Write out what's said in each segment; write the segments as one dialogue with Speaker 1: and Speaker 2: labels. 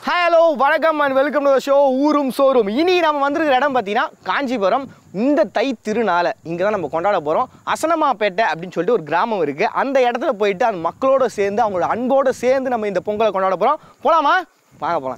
Speaker 1: Hi hello வணக்கம் and welcome to show ஊரும் சோறும் இனி நம்ம வந்திருக்கிற இடம் பார்த்தீங்கன்னா காஞ்சிபுரம் இந்த தை திருநாளை இங்கே தான் நம்ம கொண்டாட போகிறோம் அசனமாப்பேட்டை அப்படின்னு சொல்லிட்டு ஒரு கிராமம் இருக்குது அந்த இடத்துல போயிட்டு அந்த மக்களோட சேர்ந்து அவங்களோட அன்போடு சேர்ந்து நம்ம இந்த பொங்கலை கொண்டாட போகிறோம் போகலாமா வாங்க போகலாம்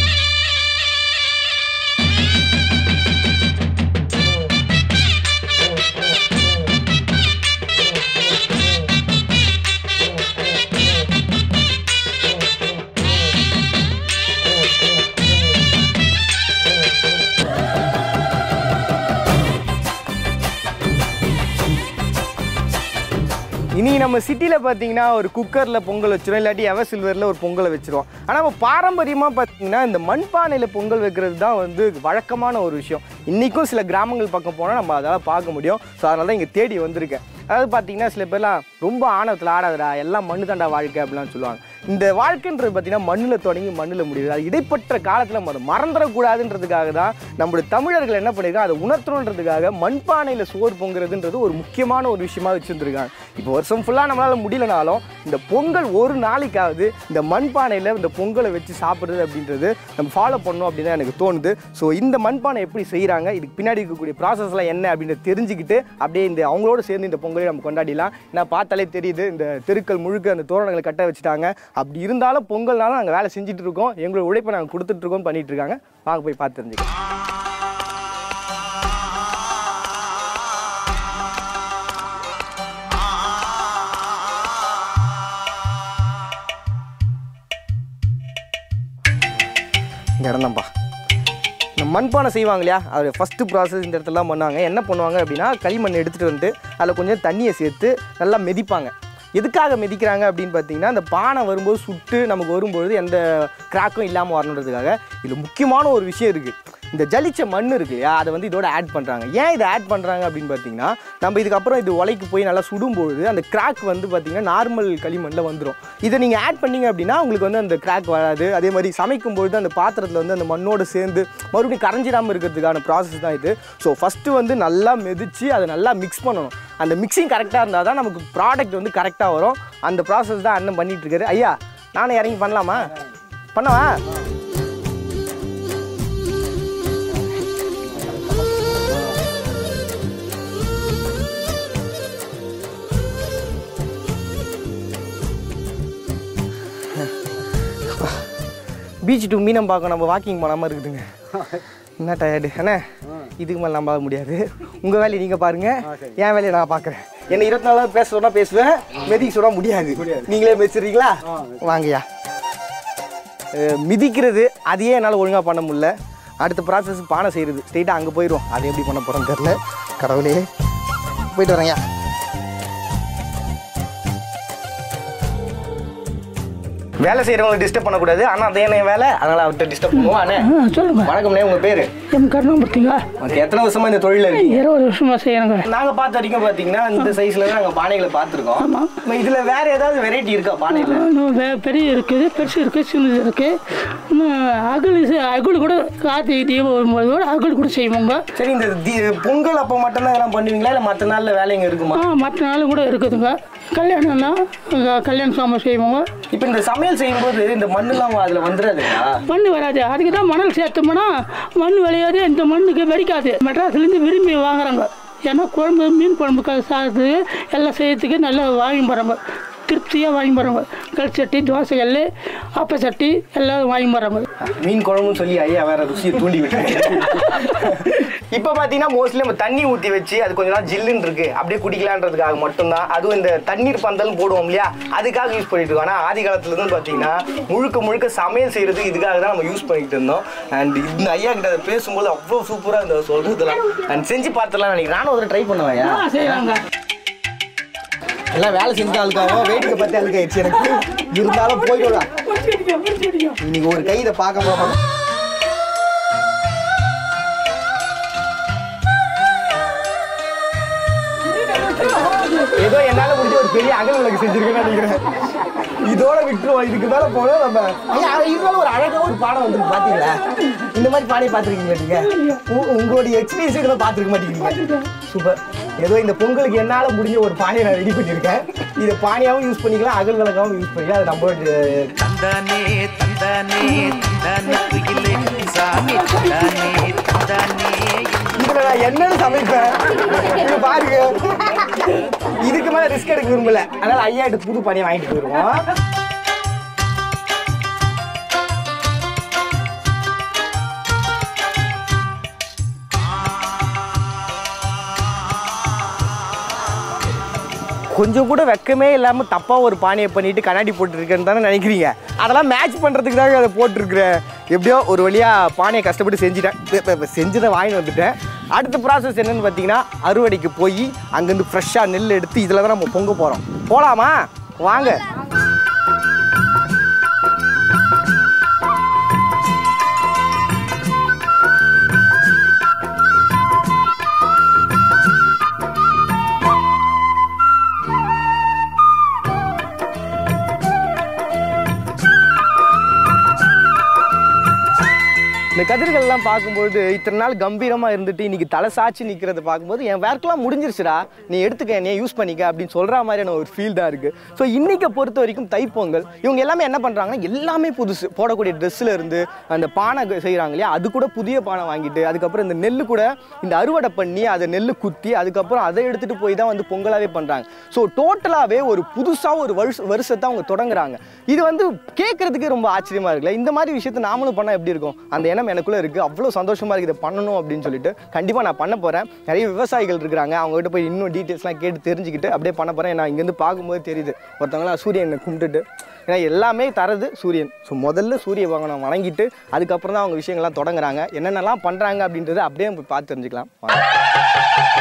Speaker 1: இனி நம்ம சிட்டியில் பார்த்தீங்கன்னா ஒரு குக்கரில் பொங்கல் வச்சிரும் இல்லாட்டி எவ சில்வரில் ஒரு பொங்கலை வச்சிருவோம் ஆனால் நம்ம பாரம்பரியமாக பார்த்தீங்கன்னா இந்த மண்பானையில் பொங்கல் வைக்கிறது தான் வந்து வழக்கமான ஒரு விஷயம் இன்றைக்கும் சில கிராமங்கள் பக்கம் போனால் நம்ம அதெல்லாம் பார்க்க முடியும் ஸோ அதனால தான் இங்கே தேடி வந்திருக்கேன் அதாவது பார்த்தீங்கன்னா சில பேர்லாம் ரொம்ப ஆணவத்தில் ஆடாதடா எல்லாம் மண்ணு தாண்டா வாழ்க்கை அப்படிலாம் சொல்லுவாங்க இந்த வாழ்க்கைன்றது பார்த்தீங்கன்னா மண்ணில் தொடங்கி மண்ணில் முடியுது அது இடைப்பட்ட காலத்தில் நம்ம அதை மறந்துடக்கூடாதுன்றதுக்காக தான் நம்முடைய தமிழர்கள் என்ன பண்ணியிருக்காங்க அதை உணர்த்தணுன்றதுக்காக மண்பானையில் சோறு பொங்குறதுன்றது ஒரு முக்கியமான ஒரு விஷயமா வச்சுருந்துருக்காங்க இப்போ வருஷம் ஃபுல்லாக நம்மளால் முடியலனாலும் இந்த பொங்கல் ஒரு நாளைக்காவது இந்த மண்பானையில் இந்த பொங்கலை வச்சு சாப்பிட்றது அப்படின்றது நம்ம ஃபாலோ பண்ணணும் அப்படின்னு தான் எனக்கு தோணுது ஸோ இந்த மண்பானை எப்படி செய்கிறாங்க இதுக்கு பின்னாடி இருக்கக்கூடிய ப்ராசஸ்லாம் என்ன அப்படின்றத தெரிஞ்சுக்கிட்டு அப்படியே இந்த அவங்களோட சேர்ந்து இந்த பொங்கலை நம்ம கொண்டாடிடலாம் ஏன்னா பார்த்தாலே தெரியுது இந்த தெருக்கள் முழுக்க அந்த தோரணங்களை கட்ட வச்சுட்டாங்க அப்படி இருந்தாலும் பொங்கல்னாலும் நாங்கள் வேலை செஞ்சுட்டு இருக்கோம் எங்களோட உழைப்பை நாங்கள் கொடுத்துட்டு இருக்கோம் பண்ணிட்டு இருக்காங்க வாங்க போய் பார்த்து தெரிஞ்சுக்கலாம் இந்த இடம் தான்ப்பா இந்த மண்பானை செய்வாங்க இல்லையா அது ஃபஸ்ட்டு ப்ராசஸ் இந்த இடத்துலலாம் பண்ணுவாங்க என்ன பண்ணுவாங்க அப்படின்னா களிமண் எடுத்துகிட்டு வந்துட்டு அதில் கொஞ்சம் தண்ணியை சேர்த்து நல்லா மிதிப்பாங்க எதுக்காக மிதிக்கிறாங்க அப்படின்னு பார்த்தீங்கன்னா அந்த பானை வரும்போது சுட்டு நமக்கு வரும்பொழுது எந்த கிராக்கும் இல்லாமல் வரணுன்றதுக்காக இதில் முக்கியமான ஒரு விஷயம் இருக்குது இந்த ஜலிச்ச மண் இருக்கு இல்லையா அதை வந்து இதோட ஆட் பண்ணுறாங்க ஏன் இதை ஆட் பண்ணுறாங்க அப்படின்னு பார்த்தீங்கன்னா நம்ம இதுக்கப்புறம் இது உலைக்கு போய் நல்லா சுடும்பொழுது அந்த கிராக் வந்து பார்த்தீங்கன்னா நார்மல் களிமண்ணில் வந்துடும் இதை நீங்கள் ஆட் பண்ணீங்க அப்படின்னா உங்களுக்கு வந்து அந்த கிராக் வராது அதே மாதிரி சமைக்கும் பொழுது அந்த பாத்திரத்தில் வந்து அந்த மண்ணோடு சேர்ந்து மறுபடியும் கரைஞ்சிடாமல் இருக்கிறதுக்கான ப்ராசஸ் தான் இது ஸோ ஃபஸ்ட்டு வந்து நல்லா மிதித்து அதை நல்லா மிக்ஸ் பண்ணணும் அந்த மிக்சிங் கரெக்டாக இருந்தால் தான் நமக்கு ப்ராடக்ட் வந்து கரெக்டாக வரும் அந்த ப்ராசஸ் தான் அண்ணன் பண்ணிட்டு இருக்காரு ஐயா நானும் இறங்கி பண்ணலாமா பண்ணவா பீச் டு மீனம் பார்க்க நம்ம வாக்கிங் போனாமல் இருக்குதுங்க என்ன டயர்டு அண்ணே இதுக்கு மேலே நம்ப முடியாது உங்கள் வேலையை நீங்கள் பாருங்க என் வேலையை நான் பார்க்குறேன் என்ன இருபத்தி நாலு பேச சொன்னா பேசுவேன் மெதிக்க சொன்னா முடியாது நீங்களே மெதிச்சிடுறீங்களா வாங்கய்யா அஹ், மிதிக்கிறது அதையே என்னால் ஒழுங்காக பண்ண முடியல அடுத்த ப்ராசஸ் பானை செய்கிறது ஸ்ட்ரெயிட்டாக அங்கே போயிடும் அதை எப்படி பண்ண போகிறோன்னு தெரில கடவுளே போயிட்டு வரேன்யா வேலை செய்கிறவங்களை டிஸ்டர்ப் பண்ணக்கூடாது ஆனால் அதே என் வேலை அதனால் அவர்கிட்ட டிஸ்டர்ப் பண்ணுவோம் அண்ணே
Speaker 2: ஆ சொல்லுங்க
Speaker 1: வணக்கம்ண்ணே உங்கள் பேர்
Speaker 2: எம் கருணாமூர்த்திங்க
Speaker 1: ஓகே எத்தனை வருஷமா இந்த தொழில் இருக்கீங்க
Speaker 2: இருபது வருஷமா செய்யணுங்க
Speaker 1: நாங்கள் பார்த்த வரைக்கும் பார்த்தீங்கன்னா இந்த சைஸில் தான் நாங்கள் பானைகளை பார்த்துருக்கோம்
Speaker 2: ஆமாம்
Speaker 1: இதில் வேற ஏதாவது வெரைட்டி இருக்கா பானையில்
Speaker 2: இன்னும் வே- பெரிய இருக்குது பெருசு இருக்குது சின்னது இருக்குது இன்னும் அகல் செ- அகல் கூட கார்த்திகை தீபம் வரும்போது கூட அகல் கூட செய்வோங்க
Speaker 1: சரி இந்த தி- பொங்கல் அப்போ மட்டும்தான் இதெல்லாம் பண்ணுவீங்களா இல்லை மற்ற நாளில் வேலைங்க இருக்குமா
Speaker 2: ஆ மற்ற நாளும் கூட இருக்குதுங்க கல்யாணம்னா அங்க கல்யாண சாமான் செய்வோங்க
Speaker 1: இப்போ இந்த சமையல் செய்யும்போது இந்த மண்ணெல்லாம் அதில் வந்துடாதுங்களா
Speaker 2: மண் வராது அதுக்கு தான் மணல் சேர்த்தோம்னா மண் விளையாது இந்த மண்ணுக்கு வெடிக்காது மெட்ராஸ்லேருந்து விரும்பி வாங்குறாங்க ஏன்னா குழம்பு மீன் குழம்புக்கு சாதத்துக்கு எல்லாம் செய்யறதுக்கு நல்லா வாங்கி போகிறாங்க திருப்தியாக வாங்கி போகிறாங்க கல் சட்டி தோசை கல் அப்ப சட்டி எல்லாம் வாங்கி போகிறாங்க
Speaker 1: மீன் குழம்புன்னு சொல்லி ஐயா வேற ருசியை தூண்டி விட்டாங்க இப்போ பார்த்தீங்கன்னா மோஸ்ட்லி நம்ம தண்ணி ஊற்றி வச்சு அது கொஞ்ச நாள் ஜில்லுன்னு இருக்கு அப்படியே குடிக்கலான்றதுக்காக மட்டும்தான் அதுவும் இந்த தண்ணீர் பந்தல் போடுவோம் இல்லையா அதுக்காக யூஸ் பண்ணிட்டு இருக்கோம் ஆனால் ஆதி காலத்துல இருந்து பார்த்தீங்கன்னா முழுக்க முழுக்க சமையல் செய்யறது இதுக்காக தான் நம்ம யூஸ் பண்ணிட்டு இருந்தோம் அண்ட் இந்த ஐயா கிட்ட அதை பேசும்போது அவ்வளோ சூப்பராக இந்த சொல்றதுலாம் அண்ட் செஞ்சு பார்த்துலாம் நினைக்கிறேன் நானும் ஒரு ட்ரை பண்ணுவேன் ஐயா
Speaker 2: செய்கிறாங்க
Speaker 1: எல்லாம் வேலை செஞ்ச ஆளுக்காக வேடிக்கை பார்த்து ஆளுக்காயிடுச்சு எனக்கு இருந்தாலும் போயிடலாம் இன்னைக்கு ஒரு கை இதை பார்க்க போறோம் ஏதோ என்னால முடிஞ்ச ஒரு பெரிய அகல் விளக்கு செஞ்சிருக்கேன்னு நினைக்கிறேன் இதோட விட்டுருவோம் இதுக்கு மேல போனா நம்ம ஐயா, இருந்தாலும் ஒரு அழகா ஒரு பாடம் வந்து பாத்தீங்களா இந்த மாதிரி பானையை பாத்துருக்கீங்களா நீங்க உ- உங்களுடைய எக்ஸ்பீரியன்ஸ் இதெல்லாம் பாத்துருக்க மாட்டேங்கிறீங்க சூப்பர் ஏதோ இந்த பொங்கலுக்கு என்னால முடிஞ்ச ஒரு பானையை நான் ரெடி பண்ணியிருக்கேன் இதை பானையாவும் யூஸ் பண்ணிக்கலாம் அகல் விளக்காவும் யூஸ் பண்ணிக்கலாம் அது நம்மளோட
Speaker 3: தந்தானே தந்தானே தந்தானே
Speaker 1: என்னன்னு சமைப்பேன் இங்க பாருங்க இதுக்கு மேல ரிஸ்க் எடுக்க விரும்பல அதனால ஐயா எடுத்து புது பானையை வாங்கிட்டு போயிருவோம் கொஞ்சம் கூட வெக்கமே இல்லாமல் தப்பாக ஒரு பானையை பண்ணிட்டு கண்ணாடி போட்டுருக்கேன்னு தானே நினைக்கிறீங்க அதெல்லாம் மேட்ச் பண்ணுறதுக்கு தாங்க அதை போட்டிருக்கிறேன் எப்படியோ ஒரு வழியாக பானையை கஷ்டப்பட்டு செஞ்சுட்டேன் இப்ப- இப்ப- இப்ப செஞ்சதை வாங்கி வந்துட்டேன் அடுத்த ப்ராசஸ் என்னன்னு பார்த்தீங்கன்னா அறுவடைக்கு போய் அங்கேருந்து ஃப்ரெஷ்ஷாக நெல் எடுத்து இதில் தான் நம்ம பொங்க போகிறோம் போகலாமா வாங்க இந்த கதிர்கள்லாம் பார்க்கும்போது இத்தனை நாள் கம்பீரமா இருந்துட்டு இன்னைக்கு தலை சாச்சி நிற்கிறத பார்க்கும்போது என் வேர்க்கெல்லாம் முடிஞ்சிருச்சுடா நீ எடுத்துக்க என்னைய யூஸ் பண்ணிக்க அப்படின்னு சொல்ற மாதிரியான ஒரு ஃபீல் தான் இருக்கு ஸோ இன்னைக்கு பொறுத்த வரைக்கும் தைப்பொங்கல் இவங்க எல்லாமே என்ன பண்றாங்கன்னா எல்லாமே புதுசு போடக்கூடிய ட்ரெஸ்ல இருந்து அந்த பானை செய்கிறாங்க இல்லையா அது கூட புதிய பானை வாங்கிட்டு அதுக்கப்புறம் இந்த நெல் கூட இந்த அறுவடை பண்ணி அதை நெல் குத்தி அதுக்கப்புறம் அதை எடுத்துட்டு போய் தான் வந்து பொங்கலாவே பண்றாங்க ஸோ டோட்டலாகவே ஒரு புதுசாக ஒரு வருஷ வருஷத்தை அவங்க தொடங்குறாங்க இது வந்து கேட்கறதுக்கே ரொம்ப ஆச்சரியமா இருக்குல்ல இந்த மாதிரி விஷயத்தை நாமளும் பண்ணால் எப்படி இருக்கும் அந்த எண்ணம் எனக்குள்ள இருக்கு அவ்வளோ சந்தோஷமா இருக்கு இதை பண்ணணும் அப்படின்னு சொல்லிட்டு கண்டிப்பாக நான் பண்ண போறேன் நிறைய விவசாயிகள் இருக்கிறாங்க அவங்க கிட்ட போய் இன்னும் டீட்டெயில்ஸ்லாம் கேட்டு தெரிஞ்சுக்கிட்டு அப்படியே பண்ண போறேன் நான் இங்கேருந்து பார்க்கும்போது தெரியுது ஒருத்தவங்களாம் சூரியனை கும்பிட்டுட்டு ஏன்னா எல்லாமே தரது சூரியன் ஸோ முதல்ல சூரிய பகவானை வணங்கிட்டு அதுக்கப்புறம் தான் அவங்க விஷயங்கள்லாம் தொடங்குறாங்க என்னென்னலாம் பண்ணுறாங்க அப்படின்றத அப்படியே போய் பார்த்து தெரிஞ்சுக்கலாம் வாங்க.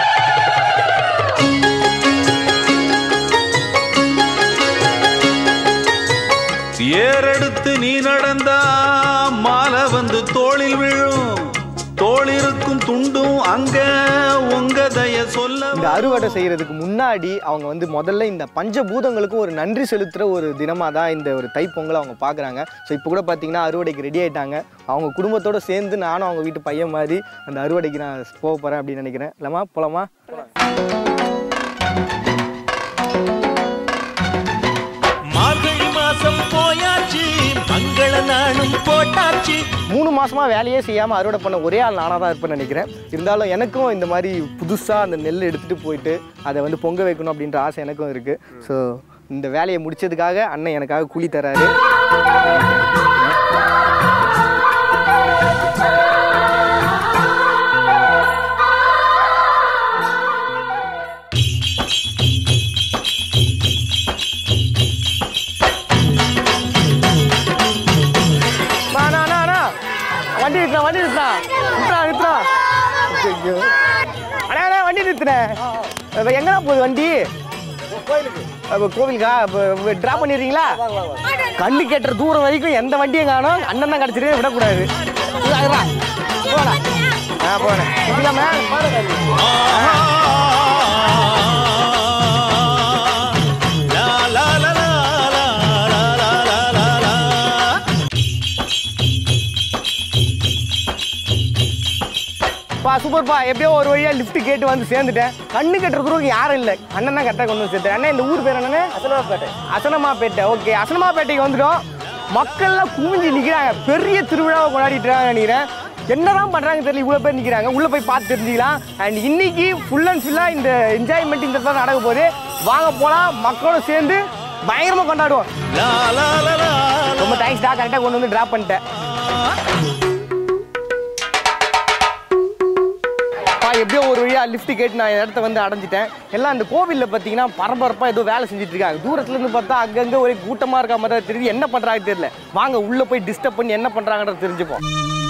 Speaker 3: ஏறெடுத்து நீ நடந்தா மாலை வந்து தோளில் விழும் தோளிருக்கும் துண்டும் அங்க உங்க தய சொல்ல
Speaker 1: இந்த அறுவடை செய்யறதுக்கு முன்னாடி அவங்க வந்து முதல்ல இந்த பஞ்சபூதங்களுக்கும் ஒரு நன்றி செலுத்துற ஒரு தினமாக தான் இந்த ஒரு தைப்பொங்கலை அவங்க பார்க்குறாங்க ஸோ இப்போ கூட பார்த்தீங்கன்னா அறுவடைக்கு ரெடி ஆயிட்டாங்க அவங்க குடும்பத்தோட சேர்ந்து நானும் அவங்க வீட்டு பையன் மாதிரி அந்த அறுவடைக்கு நான் போக போகிறேன் அப்படின்னு நினைக்கிறேன் இல்லைம்மா போலாமா
Speaker 3: மார்கழி மாசம் போயாச்சு மங்கள நாளும் போட்டாச்சு
Speaker 1: மூணு மாசமா வேலையே செய்யாமல் அறுவடை பண்ண ஒரே ஆள் நானாக தான் இருப்பேன்னு நினைக்கிறேன் இருந்தாலும் எனக்கும் இந்த மாதிரி புதுசாக அந்த நெல் எடுத்துகிட்டு போயிட்டு அதை வந்து பொங்க வைக்கணும் அப்படின்ற ஆசை எனக்கும் இருக்குது ஸோ இந்த வேலையை முடிச்சதுக்காக அண்ணன் எனக்காக கூலி தராரு அண்ணா, அண்ணா, அண்ணா, அண்ணா. வண்டி நிறுத்தா வண்டி நிறுத்தா நிறுத்தா நிறுத்தா ஐயோ அண்ணா அண்ணா வண்டி நிறுத்துனேன் இப்போ எங்கண்ணா போகுது வண்டி அப்போ கோவிலுக்கா இப்போ ட்ராப் பண்ணிடுறீங்களா கண்ணு கேட்டுற தூரம் வரைக்கும் எந்த வண்டியும் காணும் அண்ணன் தான் கிடச்சிட்டு விடக்கூடாது போடா ஆ போனேன் இப்படியாம
Speaker 3: லா, லா, லா, லா, லா, லா, லா, லா, லா, லா.
Speaker 1: பா சூப்பர்ப்பா எப்படியோ ஒரு வழியா லிஃப்ட் கேட்டு வந்து சேர்ந்துட்டேன் கண்ணு கட்டுற தூரம் யாரும் இல்லை அண்ணன் தான் கரெக்டாக கொண்டு வந்து சேர்த்தேன் அண்ணன் இந்த ஊர் பேர் என்னன்னு அசனமாப்பேட்டை அசனமாப்பேட்டை ஓகே அசனமாப்பேட்டைக்கு வந்துட்டோம் மக்கள்லாம் குமிஞ்சு நிற்கிறாங்க பெரிய திருவிழாவை கொண்டாடிட்டு இருக்காங்க நினைக்கிறேன் என்னதான் பண்றாங்க தெரியல இவ்வளோ பேர் நிற்கிறாங்க உள்ள போய் பார்த்து தெரிஞ்சுக்கலாம் அண்ட் இன்னைக்கு ஃபுல் அண்ட் ஃபுல்லாக இந்த என்ஜாய்மெண்ட் இந்த இடத்துல நடக்க போகுது வாங்க போகலாம் மக்களோட சேர்ந்து பயங்கரமாக கொண்டாடுவோம்
Speaker 3: லா, லா, லா, லா, லா.
Speaker 1: ரொம்ப தேங்க்ஸ்டா கரெக்டாக கொண்டு வந்து ட்ராப் பண்ணிட்டேன் பா எப்படியோ ஒரு வழியா லிஃப்ட் கேட்டு நான் இந்த இடத்த வந்து அடைஞ்சிட்டேன் எல்லாம் அந்த கோவிலில் பார்த்தீங்கன்னா பரபரப்பாக ஏதோ வேலை செஞ்சுட்டு இருக்காங்க தூரத்துல இருந்து பார்த்தா அங்கங்கே ஒரே கூட்டமாக இருக்க மாதிரி தான் தெரியுது என்ன பண்ணுறாங்க தெரியல வாங்க உள்ளே போய் டிஸ்டர்ப் பண்ணி என்ன பண்ணுறாங்கன்றது தெரிஞ்சுப்போம்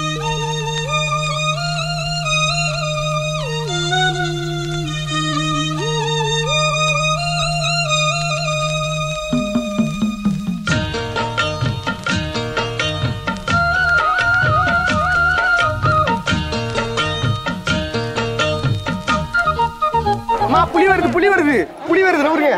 Speaker 1: அம்மா புலி வருது புலி வருது புலி வருது நம்புறீங்க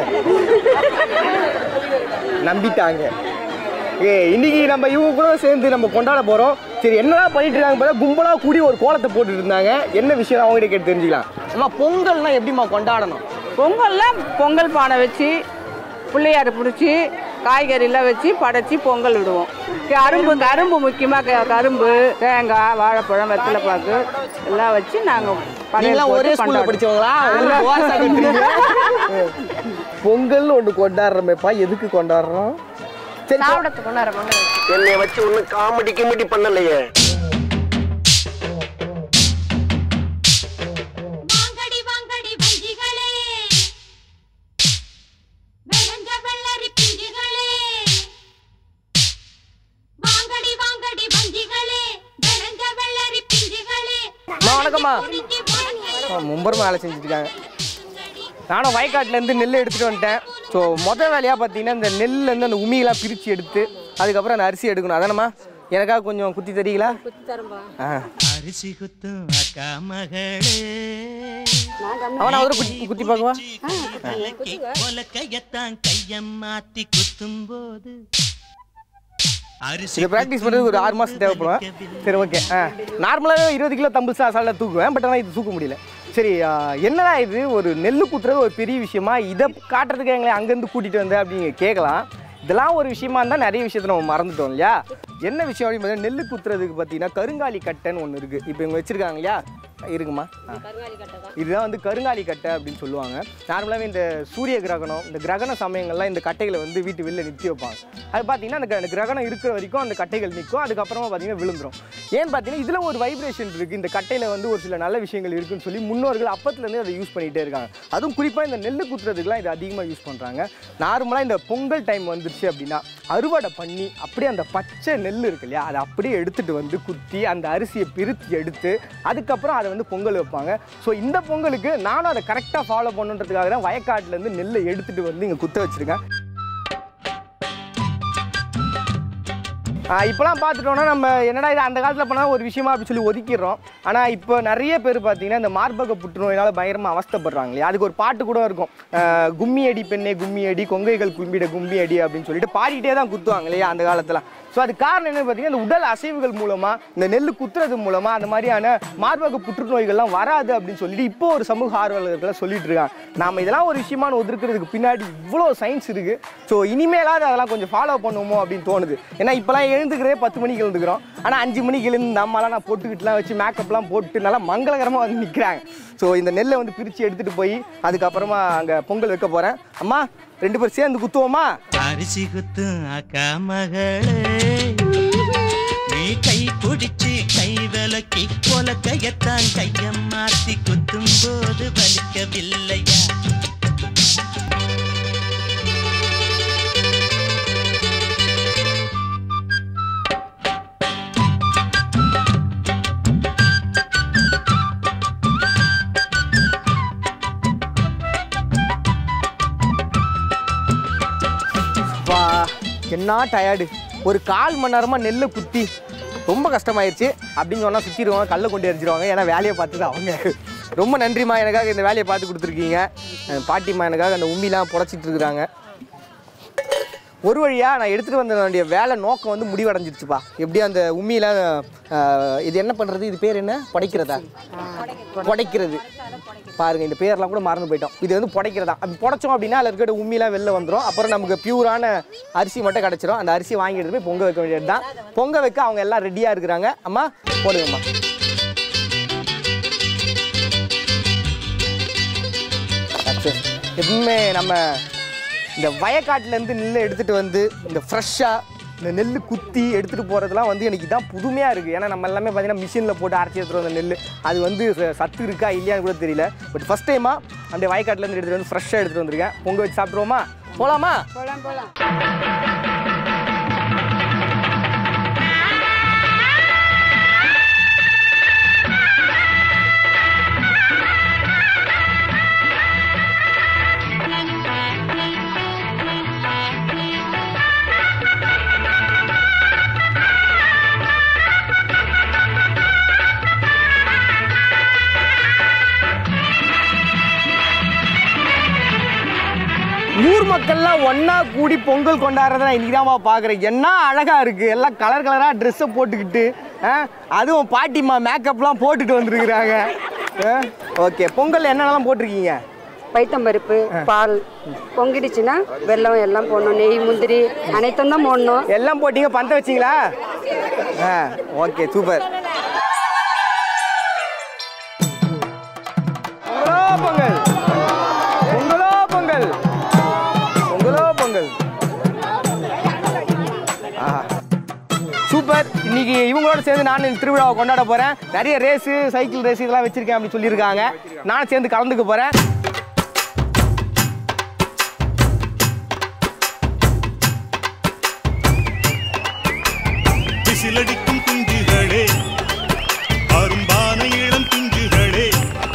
Speaker 1: நம்பிட்டாங்க ஏ இன்னைக்கு நம்ம இவங்க கூட சேர்ந்து நம்ம கொண்டாட போறோம் சரி என்னடா பண்ணிட்டு இருக்காங்க பார்த்தா கும்பலா கூடி ஒரு கோலத்தை போட்டுட்டு இருந்தாங்க என்ன விஷயம் அவங்ககிட்ட கேட்டு தெரிஞ்சுக்கலாம் அம்மா பொங்கல்னா எப்படிம்மா கொண்டாடணும்
Speaker 4: பொங்கல்ல பொங்கல் பானை வச்சு பிள்ளையார் பிடிச்சி காய்கறிலாம் வச்சு படைச்சி பொங்கல் விடுவோம் கரும்பு கரும்பு முக்கியமாக கரும்பு தேங்காய் வாழைப்பழம் வெத்தலை பாக்கு எல்லாம் வச்சு நாங்கள்
Speaker 1: நீங்களாம் ஒரே ஸ்கூல்ல படிச்சவங்களா ஒண்ணு தோசை கட்டுறீங்க. பொங்கல்னு ஒண்ணு கொண்டாடுறோமேப்பா எதுக்கு கொண்டாடுறோம் சரி
Speaker 5: சாப்பிடத்துக்கு கொண்டாடுற பொங்கல்
Speaker 6: என்னை வச்சு ஒன்னும் காமெடி கிமெடி பண்ணலையே
Speaker 7: வாங்கடி வாங்கடி வஞ்சிகளே வெளஞ்ச வெள்ளரி பிஞ்சுகளே வாங்கடி வாங்கடி வஞ்சிகளே வெளஞ்ச வெள்ளரி பிஞ்சுகளே
Speaker 1: அம்மா, வணக்கம்மா
Speaker 7: குறிஞ்சி முழங்கை
Speaker 1: ஆ, மும்பரமா வேலை செஞ்சுட்டு இருக்காங்க நானும் வயக்காட்டுலேருந்து நெல் எடுத்துகிட்டு வந்துட்டேன் ஸோ மொதல் வேலையாக பார்த்தீங்கன்னா இந்த நெல்லேருந்து அந்த உமியெல்லாம் பிரித்து எடுத்து அதுக்கப்புறம் அந்த அரிசி எடுக்கணும் அதானம்மா எனக்காக கொஞ்சம் குத்தி தரீங்களா ஆ
Speaker 3: அரிசி குத்தும் அக்கா மகளே
Speaker 1: அவன் ஒரு குத்தி குத்தி பார்க்கவா
Speaker 3: கொலக்கையத்தான் கையம் மாத்தி குத்தும் போது அரிசி
Speaker 1: இதை ப்ராக்டிஸ் பண்ணுறதுக்கு ஒரு ஆறு மாதம் தேவைப்படும் சரி ஓகே ஆ நார்மலாகவே இருபது கிலோ தம்பிள் சாசாலில் தூக்குவேன் பட் ஆனால் இது தூக்க முடியல சரி ஆ, என்னடா இது ஒரு நெல் குத்துறது ஒரு பெரிய விஷயமா இதை காட்டுறதுக்கு எங்களை அங்கேருந்து கூட்டிகிட்டு வந்தேன் அப்படின்னு கேட்கலாம் இதெல்லாம் ஒரு விஷயமா இருந்தால் நிறைய விஷயத்தை நம்ம மறந்துட்டோம் இல்லையா என்ன விஷயம் அப்படின்னு பார்த்தீங்கன்னா நெல் குத்துறதுக்கு பார்த்தீங்கன்னா கருங்காலி கட்டைன்னு ஒன்று இருக்குது இப்போ இவங்க வச்சுருக்காங்க இல்லையா இருக்குமா ஆ. இதுதான் வந்து கருங்காலி கட்டை அப்படின்னு சொல்லுவாங்க நார்மலாகவே இந்த சூரிய கிரகணம் இந்த கிரகண சமயங்கள்லாம் இந்த கட்டைகளை வந்து வீட்டு வெளில நிறுத்தி வைப்பாங்க அது பார்த்தீங்கன்னா அந்த க- அந்த கிரகணம் இருக்கிற வரைக்கும் அந்த கட்டைகள் நிற்கும் அதுக்கப்புறமா பார்த்தீங்கன்னா விழுந்துரும் ஏன்னு பார்த்தீங்கன்னா இதில் ஒரு வைப்ரேஷன் இருக்குது இந்த கட்டையில் வந்து ஒரு சில நல்ல விஷயங்கள் இருக்குன்னு சொல்லி முன்னோர்கள் அப்பத்துலேருந்து அதை யூஸ் பண்ணிகிட்டே இருக்காங்க அதுவும் குறிப்பாக இந்த நெல் குத்துறதுக்குலாம் இது அதிகமாக யூஸ் பண்ணுறாங்க நார்மலாக இந்த பொங்கல் டைம் வந்துருச்சு அப்படின்னா அறுவடை பண்ணி அப்படியே அந்த பச்சை நெல் இருக்கு இல்லையா அதை அப்படியே எடுத்துகிட்டு வந்து குத்தி அந்த அரிசியை பிரித்து எடுத்து அதுக்கப்புறம் அதை வந்து பொங்கல் வைப்பாங்க ஸோ இந்த பொங்கலுக்கு நானும் அதை கரெக்டாக ஃபாலோ பண்ணுன்றதுக்காக தான் வயக்காட்டுலேருந்து நெல்லை எடுத்துகிட்டு வந்து இங்கே குத்த வச்சுருக்கேன் இப்போலாம் பார்த்துட்டோம்னா நம்ம என்னடா இது அந்த காலத்தில் பண்ணால் ஒரு விஷயமா அப்படி சொல்லி ஒதுக்கிடுறோம் ஆனால் இப்போ நிறைய பேர் பார்த்தீங்கன்னா இந்த மார்பக புற்றுநோயினால் பயங்கரமாக அவஸ்தைப்படுறாங்க இல்லையா அதுக்கு ஒரு பாட்டு கூட இருக்கும் ஆஹ் கும்மி அடி பெண்ணே கும்மி அடி கொங்கைகள் கும்பிட கும்மி அடி அப்படின்னு சொல்லிட்டு பாடிட்டே தான் குத்துவாங்க இல்லையா அந்த காலத்தில் ஸோ அது காரணம் என்ன பார்த்தீங்கன்னா இந்த உடல் அசைவுகள் மூலமாக இந்த நெல் குத்துறது மூலமாக அந்த மாதிரியான மார்பக புற்றுநோய்கள்லாம் வராது அப்படின்னு சொல்லிட்டு இப்போ ஒரு சமூக ஆர்வலர்கள் சொல்லிட்டு இருக்காங்க நாம இதெல்லாம் ஒரு விஷயமான ஒதுக்குறதுக்கு பின்னாடி இவ்வளோ சயின்ஸ் இருக்குது ஸோ இனிமேலாவது அதெல்லாம் கொஞ்சம் ஃபாலோ பண்ணுவோமோ அப்படின்னு தோணுது ஏன்னா இப்போலாம் எழுந்துக்கிறதே பத்து மணிக்கு எழுந்துக்கிறோம் ஆனால் அஞ்சு மணிக்கு எழுந்து நம்மளாம் நான் போட்டுக்கிட்டுலாம் வச்சு மேக்கப்லாம் போட்டு நல்லா மங்களகரமாக வந்து நிற்கிறாங்க ஸோ இந்த நெல்லை வந்து பிரித்து எடுத்துகிட்டு போய் அதுக்கப்புறமா அங்கே பொங்கல் வைக்க போகிறேன் அம்மா ரெண்டு பேரும் சேர்ந்து குத்துவோமா
Speaker 3: அரிசி குத்தும் அக்கா மகளே நீ கை பிடிச்சு கை விலக்கி கொலக்கையத்தான் கையம் மாத்தி குத்தும் போது வலிக்கவில்லையா
Speaker 1: வா என்ன டயர்டு ஒரு கால் மணி நேரமாக நெல்லை குத்தி ரொம்ப கஷ்டமாயிருச்சு அப்படின்னு சொன்னால் சுற்றிடுவாங்க கல்லை கொண்டு எரிஞ்சிருவாங்க ஏன்னா வேலையை பார்த்துட்டு அவங்க ரொம்ப நன்றிம்மா எனக்காக இந்த வேலையை பார்த்து கொடுத்துருக்கீங்க அஹ் பாட்டிம்மா எனக்காக அந்த உம்மிலாம் புடச்சிட்டு இருக்கிறாங்க ஒரு வழியாக நான் எடுத்துகிட்டு வந்த வேண்டிய வேலை நோக்கம் வந்து முடிவடைஞ்சிருச்சுப்பா எப்படி அந்த உம்மிலாம் அஹ், இது என்ன பண்ணுறது இது பேர் என்ன புடைக்கிறதா புடைக்கிறது பாருங்க இந்த பேர்லாம் கூட மறந்து போயிட்டோம் இது வந்து புடைக்கிறதா அப்படி புடைச்சோம் அப்படின்னா அதில் இருக்கிற உம்மிலாம் வெளில வந்துடும் அப்புறம் நமக்கு பியூரான அரிசி மட்டும் கிடச்சிரும் அந்த அரிசி வாங்கி எடுத்து போய் பொங்க வைக்க வேண்டியது தான் பொங்க வைக்க அவங்க எல்லாம் ரெடியாக இருக்கிறாங்க அம்மா போடுங்கம்மா Success. எப்பவுமே நம்ம இந்த வயக்காட்டிலேருந்து நெல்லை எடுத்துகிட்டு வந்து இந்த ஃப்ரெஷ்ஷாக இந்த நெல் குத்தி எடுத்துகிட்டு போகிறதுலாம் வந்து எனக்கு இதான் புதுமையாக இருக்குது ஏன்னா நம்ம எல்லாமே பார்த்தீங்கன்னா மிஷினில் போட்டு அரைச்சி எடுத்துகிட்டு வந்த நெல் அது வந்து ச- சத்து இருக்கா இல்லையான்னு கூட தெரியல பட் ஃபஸ்ட் டைமாக அப்படியே வயக்காட்டிலேருந்து எடுத்துகிட்டு வந்து ஃப்ரெஷ்ஷாக எடுத்துகிட்டு வந்திருக்கேன் பொங்க வச்சு சாப்பிட்ருவோமா போகலாமா
Speaker 4: போகலாம் போகலாம்
Speaker 1: ஊர் மக்கள்லாம் ஒன்றா கூடி பொங்கல் கொண்டாடுறத நான் இன்னைக்கு தான் பார்க்குறேன் என்ன அழகாக இருக்குது எல்லாம் கலர் கலராக ட்ரெஸ்ஸை போட்டுக்கிட்டு ஆ, அதுவும் பாட்டிம்மா மேக்கப்லாம் போட்டுட்டு வந்துருக்குறாங்க ஓகே பொங்கல் என்னென்னலாம் போட்டிருக்கீங்க
Speaker 5: பைத்தம்பருப்பு பால் பொங்கிடுச்சுன்னா வெல்லம் எல்லாம் போடணும் நெய் முந்திரி அனைத்தும் தான் போடணும்
Speaker 1: எல்லாம் போட்டீங்க பந்த வச்சிங்களா ஆ ஓகே சூப்பர் பொங்கலோ பொங்கல் பொங்கலோ பொங்கல் பொங்கலோ பொங்கல் ஆஹா சூப்பர் இன்னைக்கு இவங்களோட சேர்ந்து நான் இந்த திருவிழாவை கொண்டாட போறேன் நிறைய ரேஸு சைக்கிள் ரேஸ் இதெல்லாம் வச்சிருக்கேன் அப்படின்னு சொல்லியிருக்காங்க நானும் சேர்ந்து கலந்துக்க போறேன்
Speaker 8: விசிலடிக்கும் குஞ்சுகளே அரும்பான இளம் குஞ்சுகளே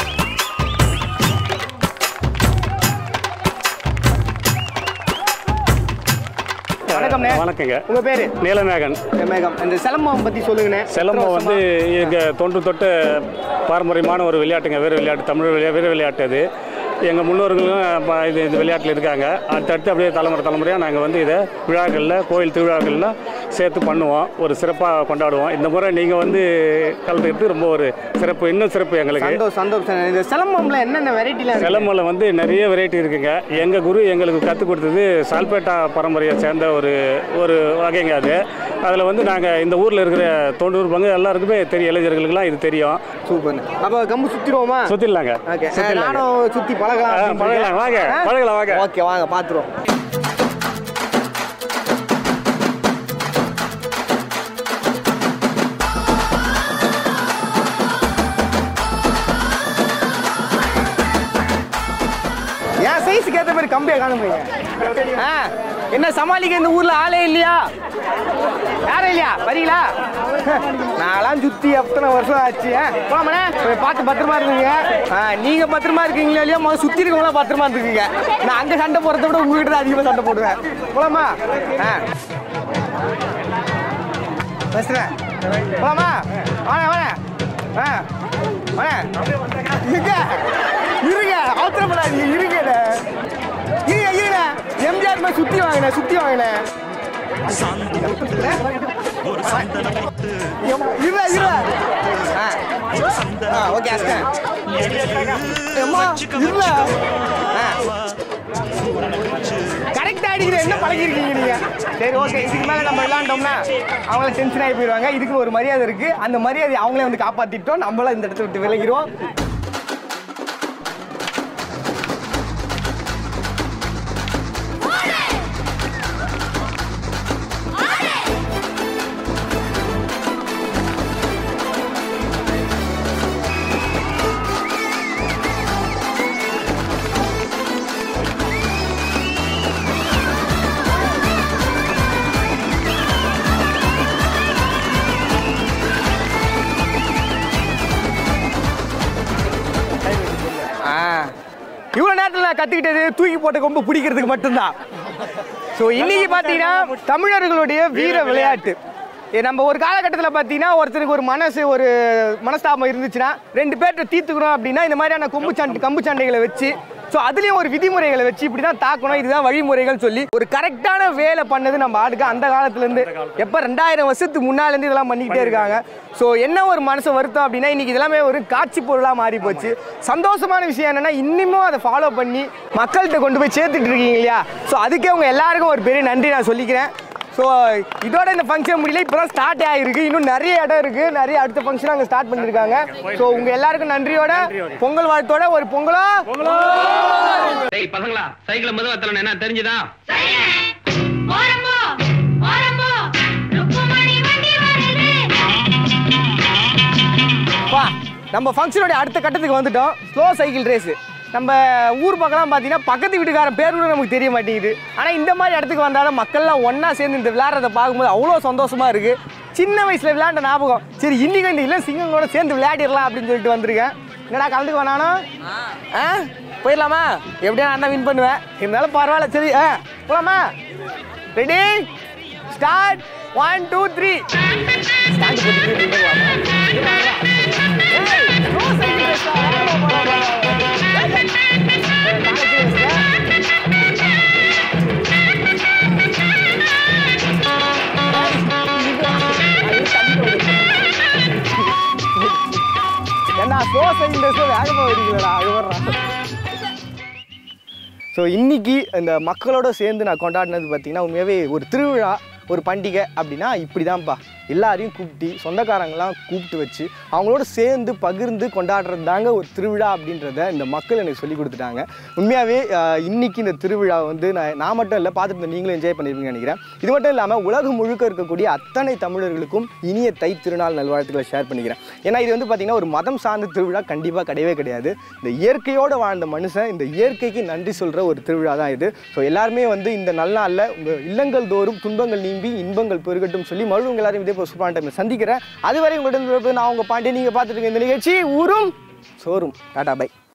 Speaker 1: வணக்கம்ண்ணே
Speaker 9: வணக்கங்க
Speaker 1: உங்க பேரு
Speaker 9: நீலமேகன்
Speaker 1: மேகம் இந்த சிலம்பம் பத்தி சொல்லுங்கண்ணே
Speaker 9: சிலம்பம் வந்து எங்கள் தொன்று தொட்டு பாரம்பரியமான ஒரு விளையாட்டுங்க வீர விளையாட்டு தமிழ் விளையா வீர விளையாட்டு அது எங்கள் முன்னோர்களும் ப- இது இந்த விளையாட்டில் இருக்காங்க அடுத்தடுத்து அப்படியே தலைமுறை தலைமுறையாக நாங்கள் வந்து இதை விழாக்களில் கோயில் திருவிழாக்கள்லாம் சேர்த்து பண்ணுவோம் ஒரு சிறப்பாக கொண்டாடுவோம் இந்த முறை நீங்கள் வந்து கலந்துக்கிறது ரொம்ப ஒரு சிறப்பு இன்னும் சிறப்பு எங்களுக்கு
Speaker 1: சந்தோஷம் சந்தோஷம் இந்த சிலம்பம்ல என்னென்ன வெரைட்டிலாம்
Speaker 9: சிலம்பில் வந்து நிறைய வெரைட்டி இருக்குங்க எங்கள் குரு எங்களுக்கு கற்றுக் கொடுத்தது சால்பேட்டா பரம்பரையை சேர்ந்த ஒரு ஒரு வகைங்க அது அதில் வந்து நாங்கள் இந்த ஊரில் இருக்கிற தொண்ணூறு பங்கு எல்லாருக்குமே தெரியும் இளைஞர்களுக்கெல்லாம் இது தெரியும்
Speaker 1: சூப்பர் அப்ப கம்பு சுத்திடுவோமா
Speaker 9: சுற்றிடலாங்க
Speaker 1: ஓகே நானும் சுத்தி பழகலாம்
Speaker 9: ஆ, பழகலாம், வாங்க, பழகலாம், வாங்க.
Speaker 1: ஓகே வாங்க பாத்துருவோம் என் சைஸுக்கு ஏற்ற மாதிரி கம்பியை காணுங்க ஆ என்ன சமாளிக்க இந்த ஊர்ல ஆளே இல்லையா யாரும் இல்லையா வரீங்களா நான்லாம் சுத்தி எத்தனை வருஷம் ஆச்சு ஆ, போலாமாண்ணே போய் பார்த்து பத்திரமா இருக்குங்க ஆ, நீங்க பத்திரமா இருக்கீங்களா இல்லையா முதல்ல சுத்தி இருக்கவங்களாம் பத்திரமா இருக்குங்க நான் அங்க சண்டை போறதை விட உங்ககிட்ட தான் அதிகமா சண்டை போடுவேன் போலாமா ஆ பேசுறேன் போலாமா வாங்க வாங்க ஆ வாங்க இருங்க இருங்க அவசரப்படாதீங்க இருங்க இருங்க இருங்க எம்ஜிஆர் மாதிரி சுத்தி வாங்கினேன் சுத்தி வாங்கினேன்
Speaker 8: ஒரு சந்தனம் வைத்து
Speaker 1: இருடா இருடா ஆ ஆ ஓகே அஸ்கன் அம்மா இருடா ஆ கரெக்டாக அடிக்கிற என்ன பழகிருக்கீங்க நீங்க சரி ஓகே இதுக்கு மேலே நம்ம விளாண்டோம்னா அவங்கள டென்ஷன் ஆகி போயிடுவாங்க இதுக்கு ஒரு மரியாதை இருக்கு அந்த மரியாதை அவங்களே வந்து காப்பாத்திட்டோம் நம்மளும் இந்த இடத்த விட்டு விலகிடுவோம் ஆ இவ்வளோ நேரத்தில் நான் கற்றுக்கிட்டது தூக்கி போட்ட கொம்பு பிடிக்கிறதுக்கு மட்டும்தான் ஸோ இன்னைக்கு பார்த்தீங்கன்னா தமிழர்களுடைய வீர விளையாட்டு ஏ, நம்ம ஒரு காலகட்டத்தில் பார்த்தீங்கன்னா ஒருத்தருக்கு ஒரு மனசு ஒரு மனஸ்தாபம் இருந்துச்சுன்னா ரெண்டு பேர்கிட்ட தீர்த்துக்கணும் அப்படின்னா இந்த மாதிரியான கொம்பு சண்டை கம்பு சண்டைகளை வச்சு ஸோ அதுலேயும் ஒரு விதிமுறைகளை வச்சு இப்படி தான் தாக்கணும் இதுதான் வழிமுறைகள் சொல்லி ஒரு கரெக்டான வேலை பண்ணது நம்ம ஆடுக்கு அந்த காலத்துலேருந்து எப்போ ரெண்டாயிரம் வருஷத்துக்கு முன்னாலேருந்து இதெல்லாம் பண்ணிக்கிட்டே இருக்காங்க ஸோ என்ன ஒரு மனசு வருத்தம் அப்படின்னா இன்னைக்கு இதெல்லாமே ஒரு காட்சி பொருளாக மாறி போச்சு சந்தோஷமான விஷயம் என்னன்னா இன்னமும் அதை ஃபாலோ பண்ணி மக்கள்கிட்ட கொண்டு போய் சேர்த்துட்டு இருக்கீங்க இல்லையா ஸோ அதுக்கே உங்க எல்லாருக்கும் ஒரு பெரிய நன்றி நான் சொல்லிக்கிறேன் ஸோ இதோட இந்த ஃபங்க்ஷன் முடியல இப்போ தான் ஸ்டார்ட் ஆகிருக்கு இன்னும் நிறைய இடம் இருக்கு நிறைய அடுத்த ஃபங்க்ஷன் அங்கே ஸ்டார்ட் பண்ணியிருக்காங்க ஸோ உங்க எல்லாருக்கும் நன்றியோட பொங்கல் வாழ்த்தோட ஒரு பொங்கலோ
Speaker 10: டேய் பசங்களா சைக்கிள் முதல்ல தரணும் என்ன தெரிஞ்சுதா
Speaker 7: ஓரம்போ ஓரம்போ ருக்குமணி வண்டி வருது
Speaker 1: வா நம்ம ஃபங்க்ஷனோட அடுத்த கட்டத்துக்கு வந்துட்டோம் ஸ்லோ சைக்கிள் ரேஸு நம்ம ஊர் பக்கம்லாம் பார்த்தீங்கன்னா பக்கத்து வீட்டுக்காரன் பேர் கூட நமக்கு தெரிய மாட்டேங்குது ஆனால் இந்த மாதிரி இடத்துக்கு வந்தாலும் மக்கள்லாம் ஒன்றா சேர்ந்து இந்த விளையாடுறத பார்க்கும்போது அவ்வளோ சந்தோஷமா இருக்கு சின்ன வயசில் விளையாண்ட ஞாபகம் சரி இன்னைக்கு இந்த இல்லை சிங்கம் கூட சேர்ந்து விளையாடிடலாம் அப்படின்னு சொல்லிட்டு வந்திருக்கேன் என்னடா கலந்துக்கு வேணானோ ஆ போயிடலாமா எப்படியா நான் தான் வின் பண்ணுவேன் இருந்தாலும் பரவாயில்ல சரி ஆ போலாமா ready start one two three start போட்டு என்ன ஸ்லோ சைக்கிள் வேகமாக வரீங்களா அது வர்றான் ஸோ இன்னைக்கு இந்த மக்களோட சேர்ந்து நான் கொண்டாடினது பார்த்தீங்கன்னா உண்மையாகவே ஒரு திருவிழா ஒரு பண்டிகை அப்படின்னா இப்படி தான்ப்பா எல்லாரையும் கூப்பிட்டு சொந்தக்காரங்களாம் கூப்பிட்டு வச்சு அவங்களோட சேர்ந்து பகிர்ந்து கொண்டாடுறது தாங்க ஒரு திருவிழா அப்படின்றத இந்த மக்கள் எனக்கு சொல்லி கொடுத்துட்டாங்க உண்மையாகவே ஆஹ், இன்னைக்கு இந்த திருவிழா வந்து நான் நான் மட்டும் இல்லை பார்த்துட்டு இருந்த நீங்களும் என்ஜாய் பண்ணிருப்பீங்கன்னு நினைக்கிறேன் இது மட்டும் இல்லாமல் உலகம் முழுக்க இருக்கக்கூடிய அத்தனை தமிழர்களுக்கும் இனிய தை திருநாள் நல்வாழ்த்துக்களை ஷேர் பண்ணிக்கிறேன் ஏன்னா இது வந்து பார்த்திங்கன்னா ஒரு மதம் சார்ந்த திருவிழா கண்டிப்பாக கிடையவே கிடையாது இந்த இயற்கையோடு வாழ்ந்த மனுஷன் இந்த இயற்கைக்கு நன்றி சொல்கிற ஒரு திருவிழா தான் இது ஸோ எல்லாருமே வந்து இந்த நல்ல நாளில் உங்கள் இல்லங்கள் தோறும் துன்பங்கள் நீம்பி இன்பங்கள் பெருகட்டும் சொல்லி மறுபடியும் உங்க எல்லாரும் இதே போல் சூப்பரான டைமில் சந்திக்கிறேன் அதுவரை உங்களிடம் நான் உங்கள் பாண்டிய நீங்கள் பார்த்துட்டு இருக்க இந்த நிகழ்ச்சி ஊரும் சோறும் டாடா பை